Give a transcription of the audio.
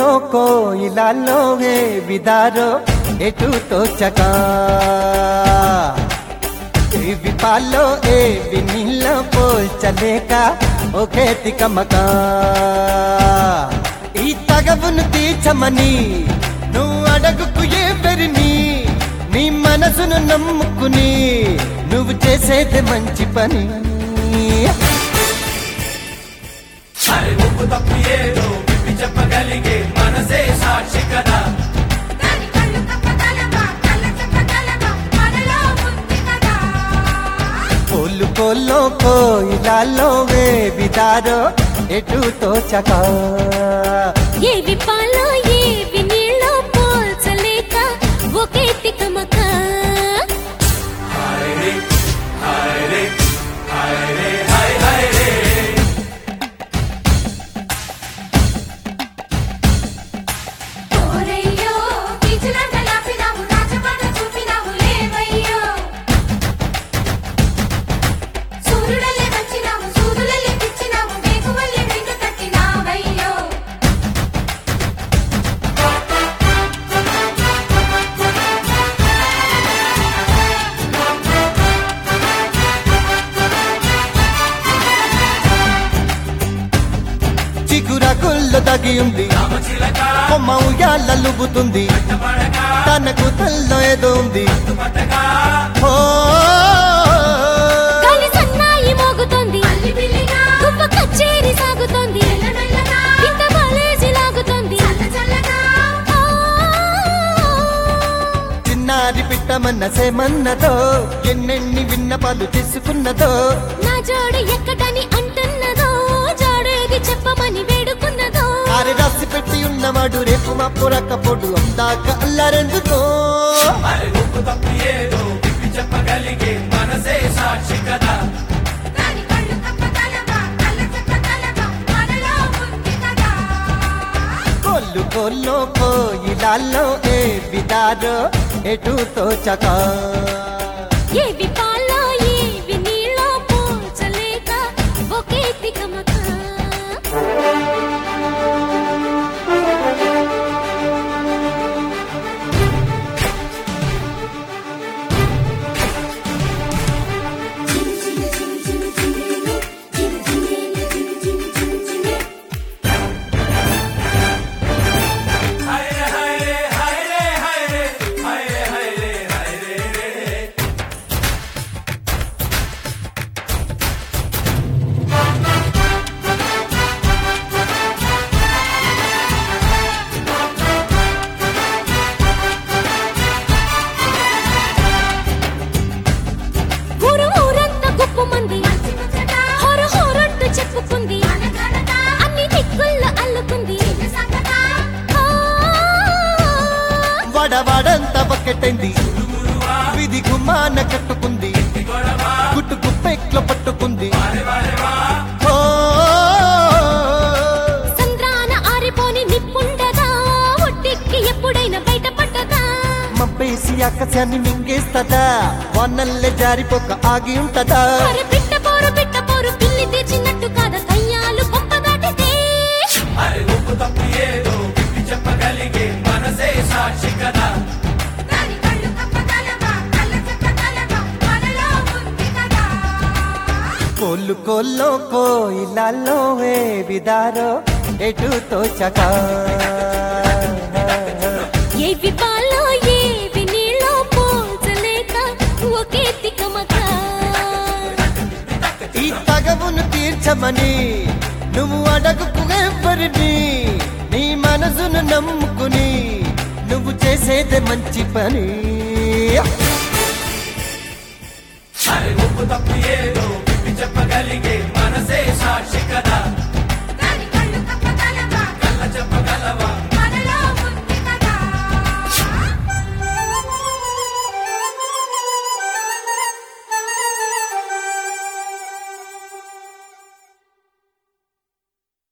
కోయిలాల్లో ఏ విదారో ఎటు తోచక ఇవి పాల్లో ఏ వినిల్లో పోల్చలేక ఒకే తికమక ఈ తగవును తీర్చమని నువ్వు అడగుకు ఏ పెరిని నీ మనసును నమ్ముకుని నువ్వు చేసేది మంచి పని అరే ఉప్పు తప్పు ఏదో విప్పి చెప్పగలిగే మనసే సాక్షి కదా దాని కళ్ళు కప్పగలవా కళ్ళ చెప్పగలవా మనలో ఉంది కదా కోళ్ళు కోల్లో కోయిలాల్లో వే విదారో ఎటు తోచక ఏవి పాలో ఏవి నీళ్ళో పోల్చలేక ఒకే తికమక హాయ్ రే హాయ్ రే హాయ్ రే హాయ్ హాయ్ రే ఓరయ్యో కిచులంట లాపినావు రాజపాట చూపినావు లేవయ్యో సూర్యుడల్లే వచ్చినావు సూదులల్లే పిచ్చినావు వేకువల్లే వెంట తట్టినావయ్యో చిగురకుల్లో తగి ఉంది రామచిలక కొమ్మ ఉయ్యాలలుగుతుంది పడక తనకు తల్లో ఏదో ఉంది పట్టక ఓ గాలి సన్నాయి మోగుతోంది అల్లి పిల్లిగా గువ్వ కచేరి సాగుతోంది మెల్లమెల్లగా ఇంత కాలేజీ లాగుతోంది చల్ల చల్లగా ఆ, చిన్నారి పిట్టమన్న సేమన్నదో ఎన్నెన్ని విన్నపాలు చేసుకున్నదో నా జోడు ఎక్కడని అంటున్నదో జోడేది చెప్పమని వేడుకున్నదో ఆరి రాసి పెట్టి ఉన్నవాడు రేపు మా పొరక పొడు అందాక అల్లారెందుకో అరే ఉప్పు తప్పు ఏదో విప్పి చెప్పగలిగే మనసే సాక్షి కదా దాని కళ్ళు కప్పగలవా కళ్ళ చెప్పగలవా మనలో ఉంది కదా కొల్లు కొల్లో కోయిలాల్లో ఏ విదారో ఎటు తోచక ఏవి పాలో ఏవి నీళ్ళో పోల్చలేక ఒకే తికమక హాయ్ రే హాయ్ రే హాయ్ రే హాయ్ రే హాయ్ రే హాయ్ రే హాయ్ రే రే ఊరు ఊరంతా గుప్పు మంది మంచి ముచ్చట హొర హొరంటూ చెప్పుకుంది అనగనగా అన్ని దిక్కుల్లో అల్లుకుంది చిన్న సంగత ఆ, వడవడంత బకెట్టైంది విధి గుమ్మాన కట్టుకుంది గుట్టు గుప్పెట్లో పట్టుకుంది ఓ సంద్రాన ఆరిపోని నిప్పుండదా ఒట్టికి ఎప్పుడైనా బయటపడ్డదా మబ్బేసి ఆకాశాన్ని మింగేస్తదా వన్నల్లే జారిపోక ఆగి ఉంటదా అరే పిట్ట పోరు పిట్ట పోరు పిల్లి తెచ్చినట్టు కాదా కయ్యాలు గొప్ప దాటితే అరే ఉప్పు తప్పు ఏదో విప్పి చెప్పగలిగే మనసే సాక్షి కదా దాని కళ్ళు కప్పగలవా కళ్ళ చెప్పగలవా మనలో ఉంది కదా కోళ్ళు కోల్లో కోయిలాల్లో ఏ విదారో ఎటు తోచక ఏవి పాలో ఏవి నీళ్ళో పోల్చలేక ఒకే తికమక ఈ తగవును తీర్చమని నువ్వు అడగుకు ఎవ్వరిని నీ మనసును నమ్ముకుని నువ్వు చేసేదే మంచి పని